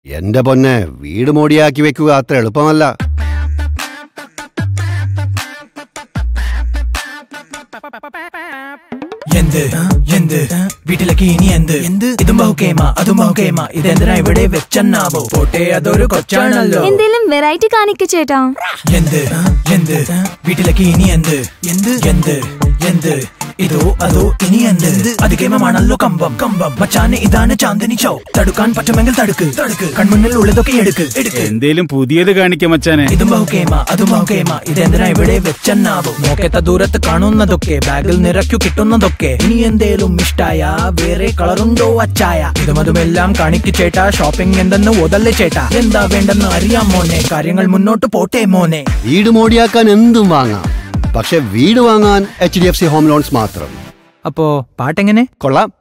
എന്റെ പൊന്നെ വീട് മോടിയാക്കി വെക്കുക അത്ര എളുപ്പമല്ല എന്ത് എന്ത് വീട്ടിലേക്ക് ഇനി എന്ത് എന്ത് ഇതും ബഹുക്കേമ അതും ബഹുക്കേമ ഇതെന്തിനാ ഇവിടെ വെച്ചെന്നാവോ പോട്ടെ അതൊരു കൊച്ചാണല്ലോ എന്തേലും വെറൈറ്റി കാണിക്ക ചേട്ടാ എന്ത് എന്ത് വീട്ടിലേക്ക് ഇനി എന്ത് എന്ത് എന്ത് എന്ത് ഇതോ അതോ ഇനി എന്ത് അത് കേമമാണല്ലോ കമ്പം കമ്പം മച്ചാന് ഇതാണ് ചാന്ദിനി ചൗ തടുക്കാൻ പറ്റുമെങ്കിൽ തടുക്ക് തടുക്ക് കൺമുന്നിൽ ഉള്ളതൊക്കെ എടുക്ക് എടുക്ക് എന്തേലും പുതിയത് കാണിക്കാം മച്ചാനെ ഇതും ബഹുക്കേമ അതും ബഹുക്കേമ ഇതെന്തിനാ ഇവിടെ വെച്ചെന്നാവോ നോക്കത്ത ദൂരത്ത് കാണുന്നതൊക്കെ ബാഗിൽ നിറയ്ക്കു കിട്ടുന്നതൊക്കെ ഇനി എന്തേലും ഇഷ്ടായ വേറെ കളറുണ്ടോ അച്ചായ ഇതും അതുമെല്ലാം കാണിക്ക് ചേട്ടാ ഷോപ്പിംഗ് എന്തെന്ന് ഓതല്ലേ ചേട്ടാ എന്താ വേണ്ടെന്ന് അറിയാം മോനെ കാര്യങ്ങൾ മുന്നോട്ട് പോട്ടെ മോനെ വീട് മോടിയാക്കാൻ എന്തും വാങ്ങാം പക്ഷെ വീട് വാങ്ങാൻ H D F C home loans മാത്രം അപ്പോ പാട്ടെങ്ങനെ കൊള്ളാം